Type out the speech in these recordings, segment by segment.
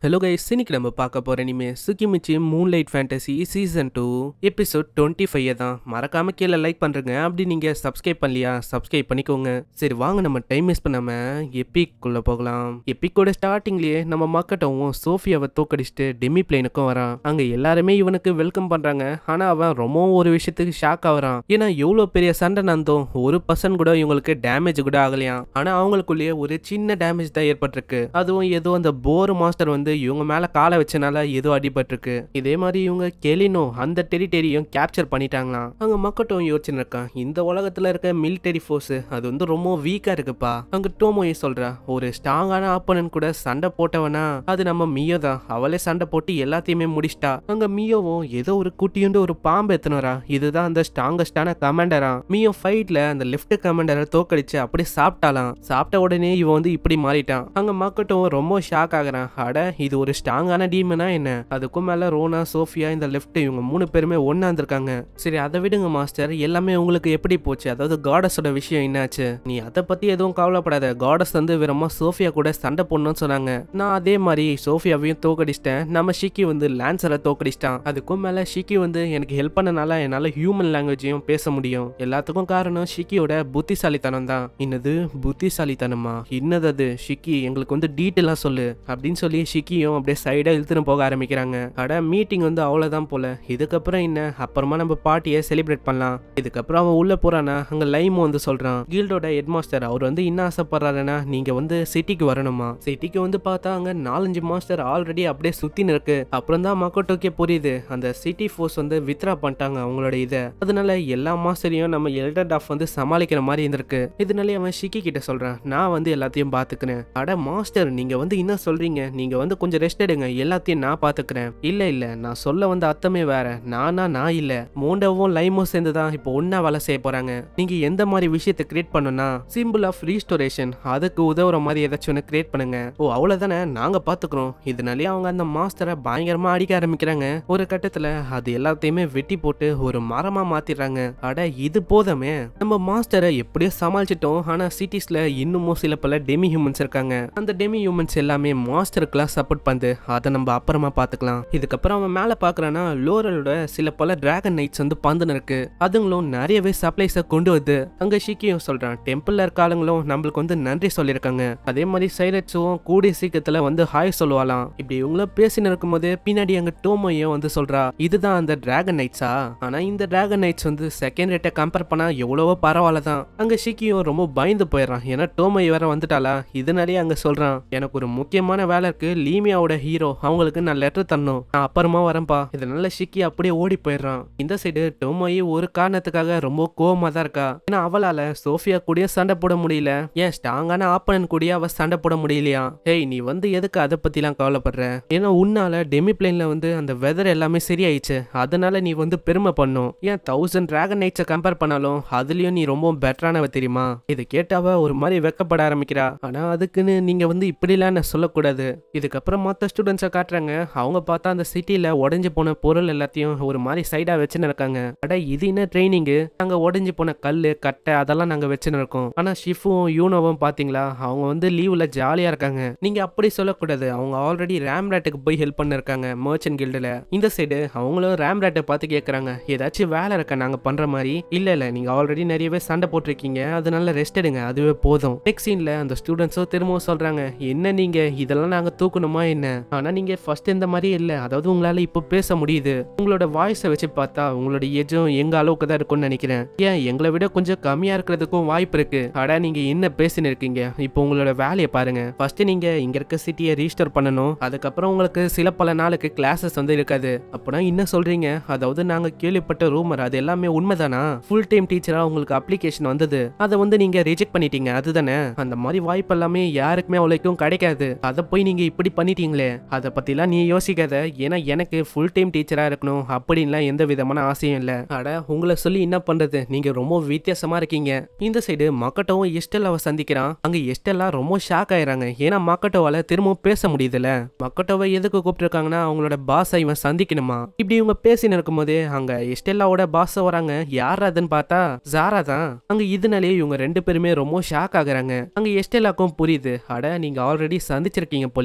hello guys இன்னைக்கு நம்ம பார்க்க போற இனிமே Tsukimichi moonlight fantasy season two episode twenty five தான் மறக்காம கீழே லைக் பண்றேங்க அப்படி நீங்க சப்ஸ்கிரைப் பண்ணலையா சப்ஸ்கிரைப் பண்ணிக்கோங்க சரி வாங்க நம்ம டைம் வேஸ்ட் பண்ணாம எப்பிக் குள்ள போகலாம் எப்பிக்கோட ஸ்டார்டிங்லயே நம்ம மக்கட்டவும் சோஃபியாவை தோக்கடிச்சிட்டு டெமி பிளேனுக்கும் வரான் அங்க எல்லாருமே இவனுக்கு வெல்கம் பண்றாங்க ஆனா அவன் ரொம்பவும் ஒரு விஷயத்துக்கு ஷாக் ஆகுறான் ஏன்னா எவ்வளவு பெரிய சண்டை நடந்தோம் ஒரு பர்சன் கூட இவங்களுக்கு டேமேஜ் கூட ஆகலையாம் ஆனா அவங்களுக்குள்ளேயே ஒரு சின்ன டேமேஜ் தான் ஏற்பட்டிருக்கு அதுவும் ஏதோ அந்த போர் மாஸ்டர் வந்து இவங்க மேல காலை வச்சனால ஏதோ அடிபட்டிருக்கு இதே மாதிரி இவங்க கெலினோ அந்த டெரிட்டரியும் கேப்சர் பண்ணிட்டாங்களாம் அங்க மக்கட்டும் யோசனை இருக்கான் இந்த உலகத்துல இருக்க மிலிட்டரி ஃபோர்ஸ் அது வந்து ரொம்ப வீக்கா இருக்குப்பா அங்க டோமோயே சொல்றா ஒரு ஸ்ட்ராங்கான ஆப்பனன் கூட சண்டை போட்டவனா அது நம்ம மியோ தான் அவளே சண்டை போட்டு எல்லாத்தையுமே முடிச்சிட்டா அங்க மியோவும் ஏதோ ஒரு குட்டியுண்டு ஒரு பாம்பு எத்தனரா இதுதான் அந்த ஸ்ட்ராங்கஸ்டான கமாண்டரா மியோ ஃபைட்ல அந்த லெஃப்ட் கமாண்டரை தோக்கடிச்சு அப்படி சாப்பிட்டாலாம் சாப்பிட்ட உடனே இவன் வந்து இப்படி மாறிட்டான் அங்க மக்கட்டும் ரொம்ப ஷாக் ஆகுறான் அட இது ஒரு ஸ்ட்ராங்கான டீமனா என்ன அதுக்கும் மேல ரோனா சோஃபியா இந்த லெஃப்ட் இவங்க மூணு பேருமே ஒண்ணா இருந்திருக்காங்க சரி அதை விடுங்க மாஸ்டர் எல்லாமே உங்களுக்கு எப்படி போச்சு அதாவது காடஸோட விஷயம் என்னாச்சு நீ அதை பத்தி எதுவும் கவலைப்படாத காடஸ் வந்து வெறுமா சோஃபியா கூட சண்டை போடணும்னு சொன்னாங்க நான் அதே மாதிரி சோஃபியாவையும் தோக்கடிச்சிட்டேன் நம்ம ஷிக்கி வந்து லான்சரை தோக்கடிச்சிட்டான் அதுக்கும் மேல ஷிக்கி வந்து எனக்கு ஹெல்ப் பண்ணனால என்னால ஹியூமன் லாங்குவேஜையும் பேச முடியும் எல்லாத்துக்கும் காரணம் ஷிக்கியோட புத்திசாலித்தனம் தான் இன்னது புத்திசாலித்தனமா இன்னது அது ஷிக்கி எங்களுக்கு வந்து டீட்டெயிலாக சொல்லு அப்படின்னு சொல்லி ஷிக்கியும் அப்படியே சைடாக இழுத்துன்னு போக ஆரம்பிக்கிறாங்க அட மீட்டிங் வந்து அவ்வளோதான் போல இதுக்கப்புறம் என்ன அப்புறமா நம்ம பார்ட்டியை செலிப்ரேட் பண்ணலாம் இதுக்கப்புறம் அவன் உள்ள போறானா அங்க லைமோ வந்து சொல்றான் கில்டோட ஹெட் மாஸ்டர் அவர் வந்து என்ன ஆசைப்படுறாருன்னா நீங்க வந்து சிட்டிக்கு வரணுமா சிட்டிக்கு வந்து பார்த்தா அங்க நாலஞ்சு மாஸ்டர் ஆல்ரெடி அப்படியே சுத்தின்னு இருக்கு அப்புறம் தான் மக்கோட்டோக்கே புரியுது அந்த சிட்டி ஃபோர்ஸ் வந்து வித்ரா பண்ணிட்டாங்க அவங்களோட இதை அதனால எல்லா மாஸ்டரையும் நம்ம எல்டர் ஆஃப் வந்து சமாளிக்கிற மாதிரி இருந்திருக்கு இதனாலே அவன் ஷிக்கி கிட்ட சொல்றான் நான் வந்து எல்லாத்தையும் பாத்துக்கிறேன் அட மாஸ்டர் நீங்க வந்து என்ன சொல்றீங்க நீங்க வந்து கொஞ்சம் ரெஸ்ட் எடுங்க எல்லாத்தையும் நான் பாத்துக்கிறேன் இல்ல இல்ல நான் சொல்ல வந்த அர்த்தமே வேற நானா நான் இல்ல மோண்டவும் லைமோ சேர்ந்து தான் இப்போ ஒன்னா வேலை செய்ய போறாங்க நீங்க எந்த மாதிரி விஷயத்தை கிரியேட் பண்ணணும்னா சிம்பிள் ஆஃப் ரீஸ்டோரேஷன் அதுக்கு உதவுற மாதிரி ஏதாச்சும் ஒன்று கிரியேட் பண்ணுங்க ஓ அவ்வளவுதானே நாங்க பாத்துக்கிறோம் இதனாலே அவங்க அந்த மாஸ்டரை பயங்கரமா அடிக்க ஆரம்பிக்கிறாங்க ஒரு கட்டத்துல அது எல்லாத்தையுமே வெட்டி போட்டு ஒரு மரமா மாத்திடுறாங்க அட இது போதமே நம்ம மாஸ்டரை எப்படியோ சமாளிச்சிட்டோம் ஆனா சிட்டிஸ்ல இன்னமும் சில பல டெமி ஹியூமன்ஸ் இருக்காங்க அந்த டெமி ஹியூமன்ஸ் எல்லாமே மாஸ்டருக்குலாம் சப்போர்ட் பண்ணுது அதை நம்ம அப்புறமா பாத்துக்கலாம் இதுக்கப்புறம் அவன் மேல பாக்குறான்னா லோரலோட சில பல டிராகன் நைட்ஸ் வந்து பந்துன்னு இருக்கு அதுங்களும் நிறையவே சப்ளைஸை கொண்டு வருது அங்க ஷிக்கியும் சொல்றான் டெம்பிள்ல இருக்க ஆளுங்களும் நம்மளுக்கு வந்து நன்றி சொல்லியிருக்காங்க அதே மாதிரி சைலட்ஸும் கூடிய சீக்கிரத்துல வந்து ஹாய் சொல்லுவாளாம் இப்படி இவங்களும் பேசின்னு இருக்கும்போது பின்னாடி அங்க டோமோயும் வந்து சொல்றா இதுதான் அந்த டிராகன் நைட்ஸா ஆனா இந்த டிராகன் நைட்ஸ் வந்து செகண்ட் ரேட்டை கம்பேர் பண்ணா எவ்வளவோ பரவாயில்ல தான் அங்க ஷிக்கியும் ரொம்ப பயந்து போயிடுறான் ஏன்னா டோமோ வேற வந்துட்டாளா இதனாலேயே அங்க சொல்றான் எனக்கு ஒரு முக்கியமான வேலை இருக்கு லீமியாவோட ஹீரோ அவங்களுக்கு நான் லெட்டர் தரணும் நான் அப்புறமா வரேன்ப்பா இதனால ஷிக்கி அப்படியே ஓடி போயிடுறான் இந்த சைடு டோமோயி ஒரு காரணத்துக்காக ரொம்ப கோவமா தான் இருக்கா ஏன்னா அவளால சோஃபியா கூடயே சண்டை போட முடியல ஏன் ஸ்ட்ராங்கான ஆப்பனன் கூடயே அவ சண்டை போட முடியலையா ஹேய் நீ வந்து எதுக்கு அதை பத்திலாம் கவலைப்படுற ஏன்னா உன்னால டெமி பிளேன்ல வந்து அந்த வெதர் எல்லாமே சரியாயிடுச்சு அதனால நீ வந்து பெருமை பண்ணும் ஏன் தௌசண்ட் டிராகன் நைட்ஸை கம்பேர் பண்ணாலும் அதுலயும் நீ ரொம்ப பெட்டரானவ தெரியுமா இது கேட்டாவ ஒரு மாதிரி வெக்கப்பட ஆரம்பிக்கிறா ஆனா அதுக்குன்னு நீங்க வந்து இப்படிலாம் என்ன சொல்லக்கூடாது இதுக்கப்புறம் மற்ற ஸ்டூடெண்ட்ஸை காட்டுறாங்க அவங்க பார்த்தா அந்த சிட்டில உடஞ்சு போன பொருள் எல்லாத்தையும் ஒரு மாதிரி சைடா வச்சுன்னு இருக்காங்க அட இது என்ன ட்ரைனிங்கு நாங்க உடஞ்சு போன கல்லு கட்டை அதெல்லாம் நாங்க வச்சுன்னு இருக்கோம் ஆனா ஷிஃபும் யூனோவும் பாத்தீங்களா அவங்க வந்து லீவ்ல ஜாலியா இருக்காங்க நீங்க அப்படி சொல்லக்கூடாது அவங்க ஆல்ரெடி ரேம்ராட்டுக்கு போய் ஹெல்ப் பண்ணிருக்காங்க மர்ச்சன்ட் கில்டுல இந்த சைடு அவங்களும் ரேம்ராட்டை பார்த்து கேக்குறாங்க ஏதாச்சும் வேலை இருக்கா நாங்க பண்ற மாதிரி இல்ல இல்ல நீங்க ஆல்ரெடி நிறையவே சண்டை போட்டிருக்கீங்க அதனால ரெஸ்ட் எடுங்க அதுவே போதும் நெக்ஸ்ட் சீன்ல அந்த ஸ்டூடெண்ட்ஸோ திரும்பவும் சொல்றாங்க என்ன நீங்க இதெல்லாம் நாங்க தூக்கணுமா என்ன ஆனா நீங்க ஃபர்ஸ்ட் இந்த மாதிரி இல்ல அதாவது உங்களால இப்போ பேச முடியுது உங்களோட வாய்ஸை வச்சு பார்த்தா உங்களோட ஏஜும் எங்க அளவுக்கு தான் இருக்கும்னு நினைக்கிறேன் ஏன் எங்களை விட கொஞ்சம் கம்மியா இருக்கிறதுக்கும் வாய்ப்பு இருக்கு அடா நீங்க என்ன பேசின்னு இருக்கீங்க இப்போ உங்களோட வேலையை பாருங்க ஃபர்ஸ்ட் நீங்க இங்க இருக்க சிட்டியை ரீஸ்டோர் பண்ணணும் அதுக்கப்புறம் உங்களுக்கு சில பல நாளுக்கு கிளாஸஸ் வந்து இருக்காது அப்பனா என்ன சொல்றீங்க அதாவது நாங்க கேள்விப்பட்ட ரூமர் அது எல்லாமே உண்மைதானா ஃபுல் டைம் டீச்சரா உங்களுக்கு அப்ளிகேஷன் வந்தது அதை வந்து நீங்க ரிஜெக்ட் பண்ணிட்டீங்க அதுதானே அந்த மாதிரி வாய்ப்பு எல்லாமே யாருக்குமே அவ்வளோக்கும் கிடைக்காது அதை போய் நீங்க இப்படி பண்ணிட்டீங்களே அதை பத்திலாம் நீ யோசிக்காத ஏன்னா எனக்கு ஃபுல் டைம் டீச்சரா இருக்கணும் அப்படின்லாம் எந்த விதமான ஆசையும் இல்ல அட உங்களை சொல்லி என்ன பண்றது நீங்க ரொம்ப வித்தியாசமா இருக்கீங்க இந்த சைடு மக்கட்டோவும் எஸ்டெல்லாவை சந்திக்கிறான் அங்க எஸ்டெல்லா ரொம்ப ஷாக் ஆயிறாங்க ஏன்னா மக்கட்டோவால திரும்பவும் பேச முடியுதுல மக்கட்டோவை எதுக்கு கூப்பிட்டுருக்காங்கன்னா அவங்களோட பாஸை இவன் சந்திக்கணுமா இப்படி இவங்க பேசின்னு இருக்கும்போதே அங்க எஸ்டெல்லாவோட பாஸ் வராங்க யார் அதுன்னு பார்த்தா ஜாரா தான் அங்க இதனாலேயே இவங்க ரெண்டு பேருமே ரொம்ப ஷாக் ஆகுறாங்க அங்க எஸ்டெல்லாக்கும் புரியுது அட நீங்க ஆல்ரெடி சந்திச்சிருக்கீங்க போலயே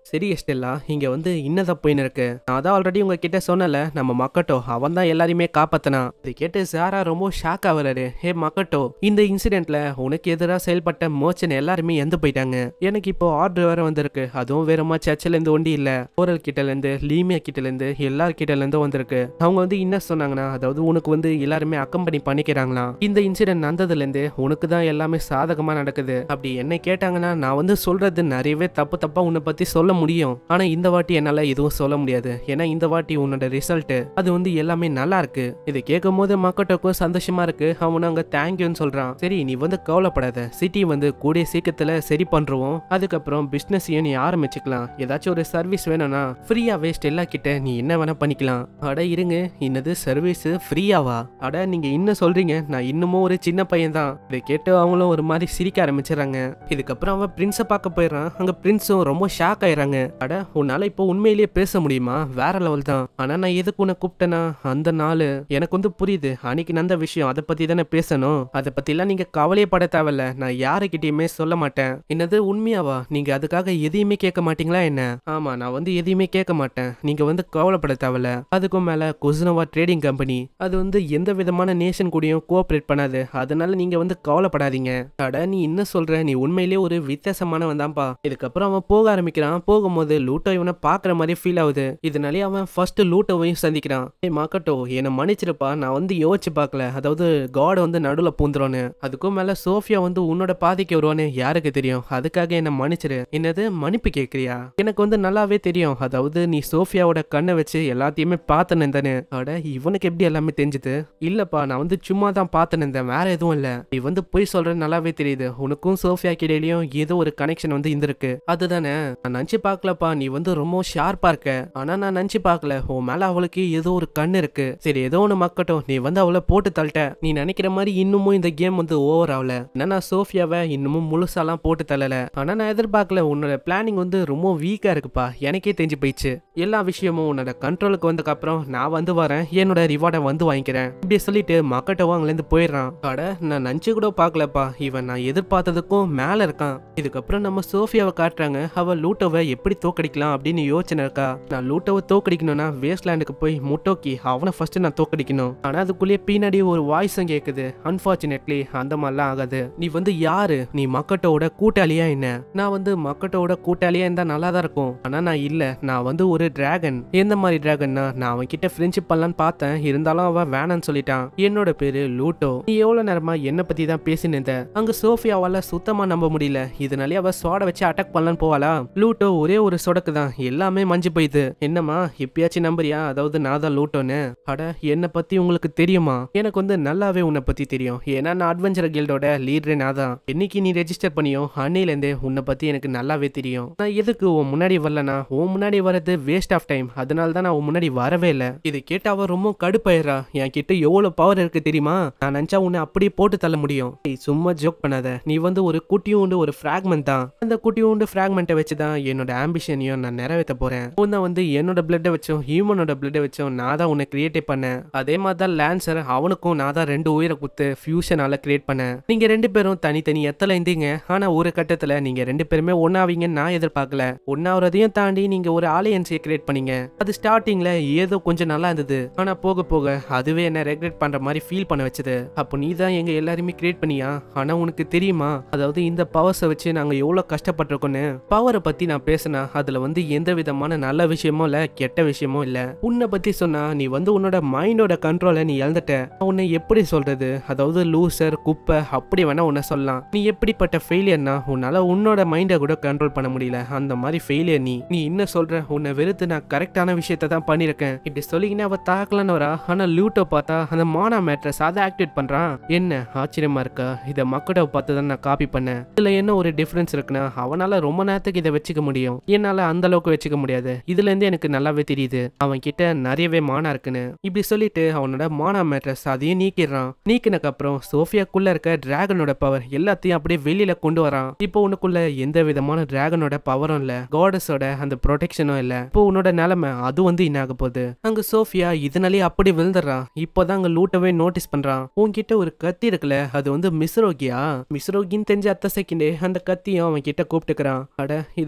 சரி எஸ்டெல்லா இங்க வந்து இன்னதான் போயின்னு இருக்கு நான் தான் ஆல்ரெடி உங்ககிட்ட சொன்னல நம்ம மக்கட்டோ அவன் தான் எல்லாரையுமே காப்பாத்தனா இதை கேட்டு சாரா ரொம்ப ஷாக் ஆகுறாரு ஹே மக்கட்டோ இந்த இன்சிடென்ட்ல உனக்கு எதிராக செயல்பட்ட மோச்சன் எல்லாருமே எந்த போயிட்டாங்க எனக்கு இப்போ ஆர்டர் வேற வந்திருக்கு அதுவும் வேறமா சர்ச்சில் இருந்து ஒண்டி இல்ல ஓரல் கிட்ட இருந்து லீமியா கிட்ட இருந்து எல்லார் கிட்ட இருந்து வந்திருக்கு அவங்க வந்து என்ன சொன்னாங்கன்னா அதாவது உனக்கு வந்து எல்லாருமே அக்கம்பெனி பண்ணிக்கிறாங்களாம் இந்த இன்சிடென்ட் நடந்ததுல இருந்து உனக்கு தான் எல்லாமே சாதகமா நடக்குது அப்படி என்ன கேட்டாங்கன்னா நான் வந்து சொல்றது நிறையவே தப்பு தப்பா உன்னை பத்தி சொல்ல முடியும் ஆனா இந்த வாட்டி என்னால எதுவும் சொல்ல முடியாது ஏன்னா இந்த வாட்டி உன்னோட ரிசல்ட் அது வந்து எல்லாமே நல்லா இருக்கு இதை கேட்கும் போது மக்கட்டோக்கும் சந்தோஷமா இருக்கு அவனு அங்க தேங்க்யூன்னு சொல்றான் சரி நீ வந்து கவலைப்படாத சிட்டி வந்து கூடிய சீக்கிரத்துல சரி பண்றோம் அதுக்கப்புறம் பிசினஸையும் நீ ஆரம்பிச்சுக்கலாம் ஏதாச்சும் ஒரு சர்வீஸ் வேணும்னா ஃப்ரீயா வேஸ்ட் எல்லா கிட்ட நீ என்ன வேணா பண்ணிக்கலாம் அட இருங்க இன்னது சர்வீஸ் ஃப்ரீயாவா அட நீங்க இன்னும் சொல்றீங்க நான் இன்னமும் ஒரு சின்ன பையன் தான் இதை கேட்டு அவங்களும் ஒரு மாதிரி சிரிக்க ஆரம்பிச்சிடறாங்க இதுக்கப்புறம் அவன் பிரின்ஸை பார்க்க போயிடுறான் அங்க பிரின்ஸும் ரொம்ப ஷாக் ஆயிடுறாங்க அட உன்னால இப்போ உண்மையிலேயே பேச முடியுமா வேற லெவல் தான் ஆனா நான் எதுக்கு உன்னை கூப்பிட்டேனா அந்த நாள் எனக்கு வந்து புரியுது அன்னைக்கு நடந்த விஷயம் அதை பத்தி தானே பேசணும் அதை பத்திலாம் நீங்க கவலையே பட தேவையில்ல நான் யாருக்கிட்டயுமே சொல்ல மாட்டேன் என்னது உண்மையாவா நீங்க அதுக்காக எதையுமே கேட்க மாட்டீங்களா என்ன ஆமா நான் வந்து எதையுமே கேட்க மாட்டேன் நீங்க வந்து கவலைப்பட தேவையில்ல அதுக்கும் மேல குஸ்னோவா ட்ரேடிங் கம்பெனி அது வந்து எந்த விதமான நேஷன் கூடயும் கோஆப்ரேட் பண்ணாது அதனால நீங்க வந்து கவலைப்படாதீங்க அட நீ என்ன சொல்ற நீ உண்மையிலேயே ஒரு வித்தியாசமானவன் தான்ப்பா இதுக்கப்புறம் அவன் போக ஆரம்பிக்கிறான் போகும்போது லூட்டோ இவனை பாக்குற மாதிரி ஃபீல் ஆகுது இதனாலே அவன் ஃபர்ஸ்ட் லூட்டோவையும் சந்திக்கிறான் ஏய் மாக்கட்டோ என்னை மன்னிச்சிருப்பா நான் வந்து யோசிச்சு பார்க்கல அதாவது காட் வந்து நடுவில் பூந்துருவான்னு அதுக்கும் மேல சோஃபியா வந்து உன்னோட பாதைக்கு வருவான்னு யாருக்கு தெரியும் அதுக்காக என்ன மன்னிச்சிரு என்னது மன்னிப்பு கேட்கறியா எனக்கு வந்து நல்லாவே தெரியும் அதாவது நீ சோஃபியாவோட கண்ணை வச்சு எல்லாத்தையுமே பார்த்தனே தானே அட இவனுக்கு எப்படி எல்லாமே தெரிஞ்சுது இல்லப்பா நான் வந்து சும்மா தான் பார்த்தனே இருந்தேன் வேற எதுவும் இல்ல நீ வந்து போய் சொல்ற நல்லாவே தெரியுது உனக்கும் சோஃபியா கிடையிலயும் ஏதோ ஒரு கனெக்ஷன் வந்து இருந்திருக்கு அதுதானே நான் நினச்சி பார்க்கலப்பா நீ வந்து ரொம்ப ஷார்ப்பா இருக்க ஆனா நான் நினச்சி பார்க்கல உன் மேல அவளுக்கு ஏதோ ஒரு கண் இருக்கு சரி ஏதோ ஒன்று மக்கட்டும் நீ வந்து அவளை போட்டு தள்ளிட்ட நீ நினைக்கிற மாதிரி இன்னமும் இந்த கேம் வந்து ஓவர் ஆகல ஏன்னா நான் சோஃபியாவை இன்னமும் முழுசாலாம் போட்டு தள்ளல ஆனா நான் எதிர்பார்க்கல உன்னோட பிளானிங் வந்து ரொம்ப வீக்கா இருக்குப்பா எனக்கே தெரிஞ்சு போயிடுச்சு எல்லா விஷயமும் உன்னோட கண்ட்ரோலுக்கு வந்ததுக்கு அப்புறம் நான் வந்து வரேன் என்னோட ரிவார்டை வந்து வாங்கிக்கிறேன் இப்படி சொல்லிட்டு மக்கட்டவும் அங்கேருந்து போயிடுறான் அட நான் நினச்சி கூட பார்க்கலப்பா இவன் நான் எதிர்பார்த்ததுக்கும் மேல இருக்கான் இதுக்கப்புறம் நம்ம சோஃபியாவை காட்டுறாங்க அவ லூட்டோவை எப்படி தோக்கடிக்கலாம் அப்படின்னு யோசனை இருக்கா நான் லூட்டோவை தோக்கடிக்கணும்னா வேஸ்ட்லேண்டுக்கு போய் முட்டோக்கி அவனை ஃபர்ஸ்ட் நான் தோக்கடிக்கணும் ஆனா அதுக்குள்ளேயே பின்னாடி ஒரு வாய்ஸும் கேட்குது அன்பார்ச்சுனேட்லி அந்த மாதிரிலாம் ஆகாது நீ வந்து யாரு நீ மக்கட்டோட கூட்டாளியா என்ன நான் வந்து மக்கட்டோட கூட்டாளியா இருந்தா நல்லா தான் இருக்கும் ஆனா நான் இல்ல நான் வந்து ஒரு டிராகன் எந்த மாதிரி டிராகன்னா நான் அவன் கிட்ட ஃப்ரெண்ட்ஷிப் பண்ணலான்னு பார்த்தேன் இருந்தாலும் அவன் வேணான்னு சொல்லிட்டான் என்னோட பேரு லூட்டோ நீ எவ்வளவு நேரமா என்ன பத்தி தான் பேசினிருந்த அங்க சோஃபியாவால சுத்தமா நம்ப முடியல இதனாலே அவ சோட வச்சு அட்டாக் பண்ணலான்னு போவாளா லூட்டோ ஒரே ஒரு சொடக்கு தான் எல்லாமே மஞ்சு போயிது என்னம்மா இப்பயாச்சும் நம்புறியா அதாவது நான் தான் லூட்டோன்னு அட என்னை பத்தி உங்களுக்கு தெரியுமா எனக்கு வந்து நல்லாவே உன்னை பத்தி தெரியும் ஏன்னா நான் அட்வென்ச்சர் கில்டோட லீடரே நான் தான் என்னைக்கு நீ ரெஜிஸ்டர் பண்ணியோ அன்னையிலேருந்தே உன்னை பத்தி எனக்கு நல்லாவே தெரியும் நான் எதுக்கு உன் முன்னாடி வரலனா உன் முன்னாடி வரது வேஸ்ட் ஆஃப் டைம் அதனால தான் நான் உன் முன்னாடி வரவே இல்லை இது கேட்டு அவ ரொம்ப கடுப்பாயிரா என் கிட்ட எவ்வளவு பவர் இருக்கு தெரியுமா நான் நினைச்சா உன்னை அப்படியே போட்டு தள்ள முடியும் ஏய், சும்மா ஜோக் பண்ணாத நீ வந்து ஒரு குட்டியூண்டு ஒரு ஃப்ராக்மெண்ட் தான் அந்த குட்டியூண்டு ஃப்ராக்மெண்ட்டை வச்சு தான் என்னோட ஆம்பிஷனையும் நான் நிறைவேற்ற போறேன் உன்னை வந்து என்னோட பிளட்டை வச்சும் ஹியூமனோட பிளட்டை வச்சும் நான் தான் உன்னை கிரியேட்டே பண்ணேன் அதே மாதிரி தான் லான்சர் அவனுக்கும் நான் தான் ரெண்டு உயிரை குத்து ஃபியூஷனால கிரியேட் பண்ணேன் நீங்க ரெண்டு பேரும் தனித்தனி எத்தல இருந்தீங்க ஆனா ஒரு கட்டத்துல நீங்க ரெண்டு பேருமே ஒன்னாவீங்கன்னு நான் எதிர்பார்க்கல ஒன்னாவதையும் தாண்டி நீங்க ஒரு ஆலியன்ஸை கிரியேட் பண்ணீங்க அது ஸ்டார்டிங்ல ஏதோ கொஞ்சம் நல்லா இருந்தது ஆனா போக போக அதுவே என்ன ரெக்ரெட் பண்ற மாதிரி ஃபீல் பண்ண வச்சது அப்போ நீ தான் எங்க எல்லாருமே கிரியேட் பண்ணியா ஆனா உனக்கு தெரியுமா அதாவது இந்த பவர்ஸை வச்சு நாங்க எவ்வளவு கஷ்டப்பட்டிருக்கோன்னு பவரை பத்தி நான் பேசினா அதுல வந்து எந்த விதமான நல்ல விஷயமும் இல்ல கெட்ட விஷயமும் இல்ல உன்னை பத்தி சொன்னா நீ வந்து உன்னோட மைண்டோட கண்ட்ரோலை நீ இழந்துட்ட உன்னை எப்படி சொல்றது அதாவது லூசர் குப்பை அப்படி வேணா உன்னை சொல்லலாம் நீ எப்படிப்பட்ட ஃபெயிலியர்னா உன்னால உன்னோட மைண்டை கூட கண்ட்ரோல் பண்ண முடியல அந்த மாதிரி ஃபெயிலியர் நீ நீ என்ன சொல்ற உன்னை வெறுத்து நான் கரெக்டான விஷயத்தை தான் பண்ணியிருக்கேன் இப்படி சொல்லிக்கினே அவ தாக்கலான்னு வரா ஆனா லூட்டோ பார்த்தா அந்த மானா மேட்ரஸ் அதை ஆக்டிவேட் பண்றான் என்ன ஆச்சரியமா இருக்கா இதை மக்களோட பார்த்து தான் நான் காப்பி பண்ணேன் இதுல என்ன ஒரு டிஃபரன்ஸ் இருக்குன்னா அவனால ரொம்ப நேரத்துக்கு இதை வச்சுக்க முடியும் என்னால அந்த அளவுக்கு வச்சுக்க முடியாது இதுல இருந்து எனக்கு நல்லாவே தெரியுது அவன் கிட்ட நிறையவே மானா இருக்குன்னு இப்படி சொல்லிட்டு அவனோட மானா மேட்ரஸ் அதையும் நீக்கிடுறான் நீக்கினக்கு அப்புறம் சோஃபியாக்குள்ள இருக்க டிராகனோட பவர் எல்லாத்தையும் அப்படியே வெளியில கொண்டு வரான் இப்போ உனக்குள்ள எந்த விதமான டிராகனோட பவரும் இல்ல காடஸோட அந்த ப்ரொடெக்ஷனும் இல்ல இப்போ உன்னோட நிலைமை அது வந்து என்ன ஆக போகுது அங்க சோஃபியா இதனாலே அப்படி விழுந்துடுறான் இப்போதான் அங்க லூட்டவே நோட்டீஸ் பண்றான் உன்கிட்ட ஒரு கத்தி இருக்குல்ல அது வந்து மிஸ்ரோகியா மிஸ்ரோகின்னு தெரிஞ்ச அத்த செகண்டே அந்த கத்தியும் அவன் கிட்ட கூப்பிட்டுக்கிறான் அட இது வந்து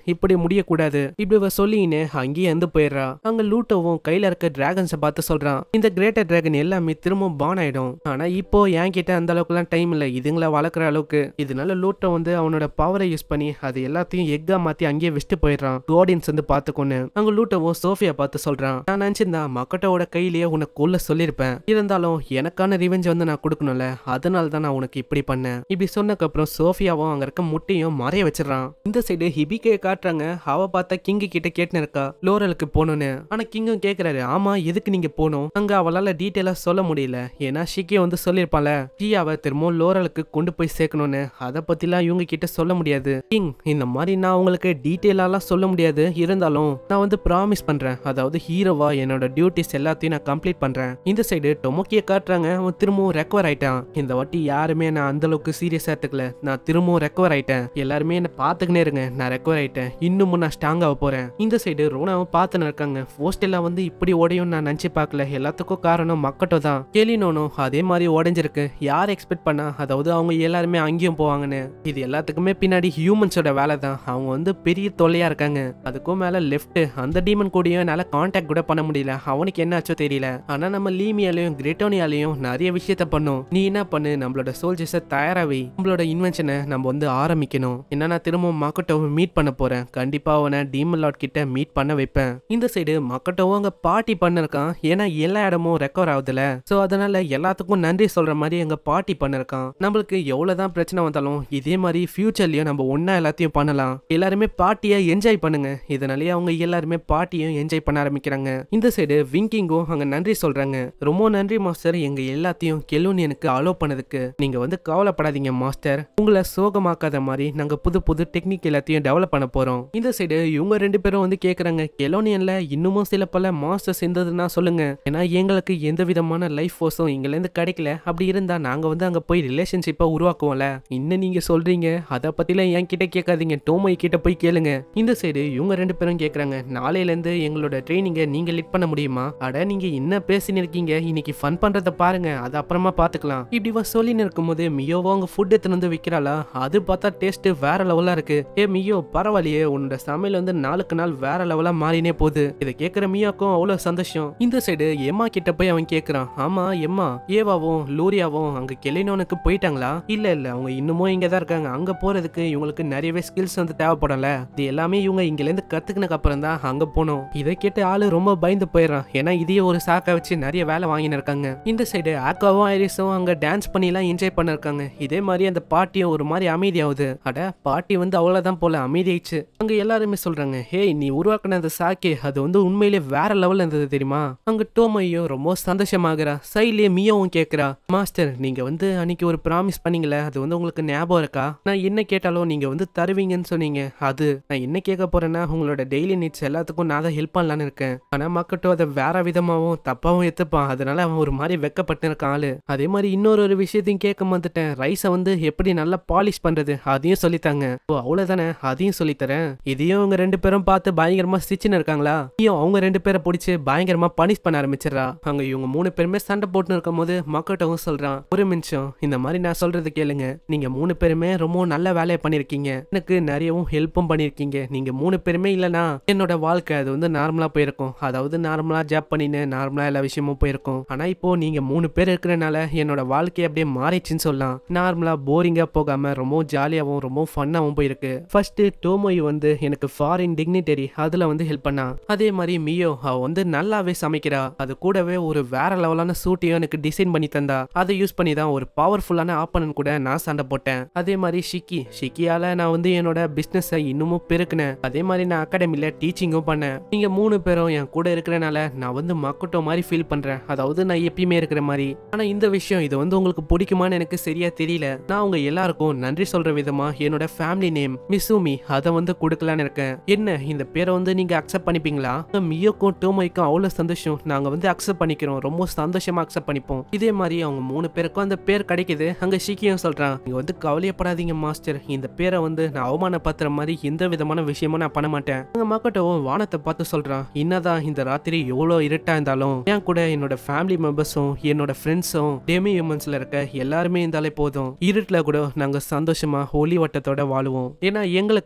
இப்படி முடியக்கூடாது இப்படி இவ சொல்லின்னு அங்கேயே இருந்து போயிடுறா அங்க லூட்டோவும் கையில இருக்க டிராகன்ஸை பார்த்து சொல்றான் இந்த கிரேட்டர் டிராகன் எல்லாமே திரும்ப பான் ஆயிடும் ஆனா இப்போ என்கிட்ட அந்த அளவுக்குலாம் டைம் இல்ல இதுங்களை வளர்க்குற அளவுக்கு இதனால லூட்டோ வந்து அவனோட பவரை யூஸ் பண்ணி அது எல்லாத்தையும் எக்கா மாத்தி அங்கேயே வச்சுட்டு போயிடுறான் கோடின்ஸ் வந்து பார்த்துக்கொன்னு அங்க லூட்டோவும் சோஃபியா பார்த்து சொல்றான் நான் நினைச்சிருந்தா மக்கட்டோட கையிலேயே உனக்கு கொல்ல சொல்லியிருப்பேன் இருந்தாலும் எனக்கான ரிவெஞ்ச் வந்து நான் கொடுக்கணும்ல அதனால தான் நான் உனக்கு இப்படி பண்ணேன் இப்படி சொன்னக்கப்புறம் சோஃபியாவும் அங்க இருக்க முட்டையும் மறைய வச்சிடறான் இந்த சைடு ஹிபிக்கையை காட்டுறாங்க அவ பார்த்தா கிங்கு கிட்ட கேட்டுன்னு இருக்கா லோரலுக்கு போகணும்னு ஆனா கிங்கும் கேக்குறாரு ஆமா எதுக்கு நீங்க போகணும் அங்க அவளால டீட்டெயிலா சொல்ல முடியல ஏன்னா ஷிக்கி வந்து சொல்லியிருப்பால ஜியாவை திரும்பவும் லோரலுக்கு கொண்டு போய் சேர்க்கணும்னு அதை பத்திலாம் இவங்க கிட்ட சொல்ல முடியாது கிங் இந்த மாதிரி நான் உங்களுக்கு டீட்டெயிலாலாம் சொல்ல முடியாது இருந்தாலும் நான் வந்து ப்ராமிஸ் பண்றேன் அதாவது ஹீரோவா என்னோட டியூட்டிஸ் எல்லாத்தையும் நான் கம்ப்ளீட் பண்றேன் இந்த சைடு டொமோக்கிய காட்டுறாங்க அவன் திரும்பவும் ரெக்கவர் ஆயிட்டான் இந்த வாட்டி யாருமே நான் அந்த அளவுக்கு சீரியஸா எடுத்துக்கல நான் திரும்பவும் ரெக்கவர் ஆயிட்டேன் எல்லாருமே என்ன பாத்துக்கினே இருங்க நான் ரெக்கவர் ஆயிட்டேன் இன்னமும் நான் ஸ்ட்ராங் ஆக போறேன் இந்த சைடு ரோனாவும் பார்த்துன்னு இருக்காங்க ஹோஸ்டெல்லாம் வந்து இப்படி உடையும் நான் நினைச்சு பார்க்கல எல்லாத்துக்கும் காரணம் மக்கட்டோ தான் கேலினோனும் அதே மாதிரி உடைஞ்சிருக்கு யார் எக்ஸ்பெக்ட் பண்ணா அதாவது அவங்க எல்லாருமே அங்கேயும் போவாங்கன்னு இது எல்லாத்துக்குமே பின்னாடி ஹியூமன்ஸோட வேலை தான் அவங்க வந்து பெரிய தொல்லையா இருக்காங்க அதுக்கும் மேல லெஃப்ட் அந்த டீமன் கூடயும் என்னால கான்டாக்ட் கூட பண்ண முடியல அவனுக்கு என்ன ஆச்சோ தெரியல ஆனா நம்ம லீமியாலையும் கிரிட்டோனியாலையும் நிறைய விஷயத்த பண்ணோம் நீ என்ன பண்ணு நம்மளோட சோல்ஜர்ஸை தயாராவி நம்மளோட இன்வென்ஷனை நம்ம வந்து ஆரம்பிக்கணும் என்ன நான் திரும்ப மக்கட்டோவை மீட் பண்ண போறேன் கண்டிப்பா அவனை டீமன் லாட் கிட்ட மீட் பண்ண வைப்பேன் இந்த சைடு மக்கட்டோவும் அங்க பார்ட்டி பண்ணிருக்கான் ஏன்னா எல்லா இடமும் ரெக்கவர் ஆகுதுல சோ அதனால எல்லாத்துக்கும் நன்றி சொல்ற மாதிரி எங்க பார்ட்டி பண்ணிருக்கான் நம்மளுக்கு எவ்வளவுதான் பிரச்சனை வந்தாலும் இதே மாதிரி ஃபியூச்சர்லயும் நம்ம ஒன்னா எல்லாத்தையும் பண்ணலாம் எல்லாருமே பார்ட்டியை என்ஜாய் பண்ணுங்க இதனாலேயே அவங்க எல்லாருமே பார்ட்டியும் என்ஜாய் பண்ண ஆரம்பிக்கிறாங்க இந்த சைடு விங்கிங்கும் அங்க நன்றி சொல்றாங்க ரொம்ப நன்றி மாஸ்டர் எங்க எல்லாத்தையும் கெலூன் எனக்கு அலோ பண்ணதுக்கு நீங்க வந்து கவலைப்படாதீங்க மாஸ்டர் உங்களை சோகமாக்காத மாதிரி நாங்க புது புது டெக்னிக் எல்லாத்தையும் டெவலப் பண்ண போறோம் இந்த சைடு இவங்க ரெண்டு பேரும் வந்து கேக்குறாங்க கெலோனியன்ல இன்னமும் சில பல மாஸ்டர்ஸ் இருந்ததுன்னா சொல்லுங்க ஏன்னா எங்களுக்கு எந்த விதமான லைஃப் ஃபோர்ஸும் இங்கல இருந்து கிடைக்கல அப்படி இருந்தா நாங்க வந்து அங்க போய் ரிலேஷன்ஷிப்பை உருவாக்குவோம்ல இன்னும் நீங்க சொல்றீங்க அதை பத்திலாம் என் கிட்ட கேட்காதீங்க டோமை கிட்ட போய் கேளுங்க இந்த சைடு இவங்க ரெண்டு பேரும் கேக்குறாங்க நாளையில இருந்து எங்களோட ட்ரைனிங்கை நீங்க லிட் பண்ண முடியுமா அட நீங்க என்ன பேசின்னு இருக்கீங்க இன்னைக்கு ஃபன் பண்றத பாருங்க அது அப்புறமா பாத்துக்கலாம் இப்படி இவ சொல்லின்னு இருக்கும்போது மியோவோ அங்க ஃபுட் எடுத்துன்னு வந்து விக்கிறாளா அது பார்த்தா டேஸ்ட் வேற லெவலா இருக்கு ஏ மியோ பரவாயில்லையே உன்னோட சமையல் வந்து நாளுக்கு நாள் வேற லெவலா மாறினே போகுது இதை கேக்குற மியாக்கும் அவ்வளவு சந்தோஷம் இந்த சைடு எம்மா கிட்ட போய் அவன் கேக்குறான் ஆமா எம்மா ஏவாவும் லூரியாவும் அங்க கெலினோனுக்கு போயிட்டாங்களா இல்ல இல்ல அவங்க இன்னமும் இங்க தான் இருக்காங்க அங்க போறதுக்கு இவங்களுக்கு நிறையவே ஸ்கில்ஸ் வந்து தேவைப்படல இது எல்லாமே இவங்க இங்க இருந்து கத்துக்கினக்கு அப்புறம் தான் அங்க போனோம் இதை கேட்டு ஆளு ரொம்ப பயந்து போயிடறான் ஏன்னா இதையே ஒரு சாக்கா வச்சு நிறைய வேலை வாங்கின்னு இருக்காங்க இந்த சைடு ஆக்காவும் ஐரிஸும் அங்க டான்ஸ் பண்ணி எல்லாம் என்ஜாய் பண்ணிருக்காங்க இதே மாதிரி அந்த பாட்டியும் ஒரு மாதிரி அமைதியாகுது அட பாட்டி வந்து அவ்வளவுதான் போல அமைதியாயிடுச்சு அங்க எல்லாருமே சொல்றாங்க ஹேய் நீ உருவாக்குன அந்த சாக்கே அது வந்து உண்மையிலே வேற லெவல்ல இருந்தது தெரியுமா அங்க டோமையும் ரொம்ப சந்தோஷமாகறா சைட்லயே மியாவும் கேக்குறா மாஸ்டர் நீங்க வந்து அன்னைக்கு ஒரு ப்ராமிஸ் பண்ணீங்களே அது வந்து உங்களுக்கு ஞாபகம் இருக்கா நான் என்ன கேட்டாலும் நீங்க வந்து தருவீங்கன்னு சொன்னீங்க அது நான் என்ன கேட்க போறேன்னா உங்களோட டெய்லி நீட்ஸ் எல்லாத்துக்கும் நான் தான் ஹெல்ப் பண்ணலான்னு இருக்கேன் ஆனா மக்கட்டும் அதை வேற விதமாவும் தப்பாவும் எடுத்துப்பான் அதனால அவன் ஒரு மாதிரி வெக்கப்பட்டு இருக்கான் ஆளு அதே மாதிரி இன்னொரு ஒரு விஷயத்தையும் கேட்க வந்துட்டேன் ரைஸை வந்து எப்படி நல்லா பாலிஷ் பண்றது அதையும் சொல்லித்தாங்க ஓ அவ்வளவுதானே அதையும் சொல்லித்தரேன் இதையும் இவங்க ரெண்டு பேரும் பார்த்து பயங்கரமா சிச்சுன்னு இருக்காங்களா இதையும் அவங்க ரெண்டு பேரை பிடிச்சி பயங்கரமா பனிஷ் பண்ண ஆரம்பிச்சிடறா அங்க இவங்க மூணு பேருமே சண்டை போட்டுன்னு இருக்கும் போது மக்கட்டவும் சொல்றான் ஒரு நிமிஷம் இந்த மாதிரி நான் சொல்றது கேளுங்க நீங்க மூணு பேருமே ரொம்ப நல்ல வேலையை பண்ணிருக்கீங்க எனக்கு நிறையவும் ஹெல்ப்பும் பண்ணிருக்கீங்க நீங்க மூணு பேருமே இல்லனா என்னோட வாழ்க்கை அது வந்து நார்மலா போயிருக்கும் அதாவது நார்மலா ஜாப் பண்ணின்னு நார்மலா எல்லா விஷயமும் போயிருக்கும் ஆனா இப்போ நீங்க மூணு பேர் இருக்கிறனால என்னோட வாழ்க்கை அப்படியே மாறிச்சுன்னு சொல்லலாம் நார்மலா போரிங்கா போகாம ரொம்ப ஜாலியாவும் ரொம்ப ஃபன்னாவும் போயிருக்கு ஃபர்ஸ்ட் டோமோய் வந்து எனக்கு ஃபாரின் டிக்னிட்டரி அதுல வந்து ஹெல்ப் பண்ணா அதே மாதிரி மியோ அவ வந்து நல்லாவே சமைக்கிறா அது கூடவே ஒரு வேற லெவலான சூட்டையும் எனக்கு டிசைன் பண்ணி தந்தா அதை யூஸ் பண்ணி தான் ஒரு பவர்ஃபுல்லான ஆப்பனன் கூட நான் சண்டை போட்டேன் அதே மாதிரி ஷிக்கி ஷிக்கியால நான் வந்து என்னோட பிசினஸை இன்னமும் பெருக்கினேன் அதே மாதிரி நான் அகாடமில டீச்சிங்கும் பண்ணேன் நீங்க மூணு பேரும் என் கூட இருக்கிறனால நான் வந்து மக்கட்டோ மாதிரி ஃபீல் பண்றேன் அதாவது நான் எப்பயுமே இருக்கிற மாதிரி ஆனா இந்த விஷயம் இது வந்து உங்களுக்கு பிடிக்குமான்னு எனக்கு சரியா தெரியல நான் உங்க எல்லாருக்கும் நன்றி சொல்ற விதமா என்னோட ஃபேமிலி நேம் மிசூமி அதை வந்து கொடுக்கலான்னு இருக்கேன் என்ன இந்த பேரை வந்து நீங்க அக்செப்ட் பண்ணிப்பீங்களா மியோக்கும் டோமோய்க்கும் அவ்வளவு சந்தோஷம் நாங்க வந்து அக்செப்ட் பண்ணிக்கிறோம் ரொம்ப சந்தோஷமா அக்செப்ட் பண்ணிப்போம் இதே மாதிரி அவங்க மூணு பேருக்கும் அந்த பேர் கிடைக்குது அங்க ஷிக்கியும் சொல்றான் நீங்க வந்து கவலையப்படாதீங்க மாஸ்டர் இந்த பேரை வந்து நான் அவமானப்படுத்துற மாதிரி எந்த விதமான விஷயமும் நான் பண்ண மாட்டேன் அங்க மக்கட்டவும் வானத்தை பார்த்து சொல்றான் என்னதான் இந்த ராத்திரி எவ்வளவு இருட்டா இருந்தாலும் என் கூட என்னோட ஃபேமிலி மெம்பர்ஸும் என்னோட ஃப்ரெண்ட்ஸும் டெமி ஹியூமன்ஸ்ல இருக்க எல்லாருமே இருந்தாலே போதும் இருட்டுல கூட நாங்க சந்தோஷமா ஒளி வட்டத்தோட வாழுவோம் ஏன்னா எங்களுக்கு நைட்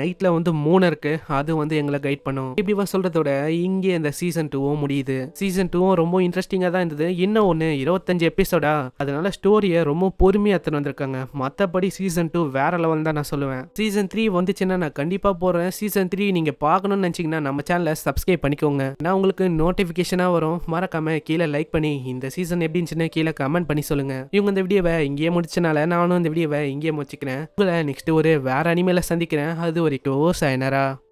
ரைட்ல வந்து மூணு இருக்கு அது வந்து எங்களை கைட் பண்ணும் இப்படி இவன் சொல்றதோட இங்கே இந்த சீசன் டூவும் முடியுது சீசன் டூவும் ரொம்ப இன்ட்ரெஸ்டிங்கா தான் இருந்தது இன்னும் ஒன்று இருபத்தஞ்சு எபிசோடா அதனால ஸ்டோரியை ரொம்ப பொறுமையா எடுத்துட்டு வந்திருக்காங்க மற்றபடி சீசன் டூ வேற லெவல் தான் நான் சொல்லுவேன் சீசன் த்ரீ வந்துச்சுன்னா நான் கண்டிப்பா போறேன் சீசன் த்ரீ நீங்க பார்க்கணும்னு நினைச்சீங்கன்னா நம்ம சேனலை சப்ஸ்கிரைப் பண்ணிக்கோங்க நான் உங்களுக்கு நோட்டிபிகேஷனா வரும் மறக்காம கீழே லைக் பண்ணி இந்த சீசன் எப்படி இருந்துச்சுன்னு கீழே கமெண்ட் பண்ணி சொல்லுங்க இவங்க இந்த வீடியோவை இங்கேயே முடிச்சனால நானும் இந்த வீடியோவை இங்கேயே முடிச்சுக்கிறேன் உங்களை நெக்ஸ்ட் ஒரு வேற அனிமேல சந்திக்கிறேன் அது வரைக்கும் சாயனரா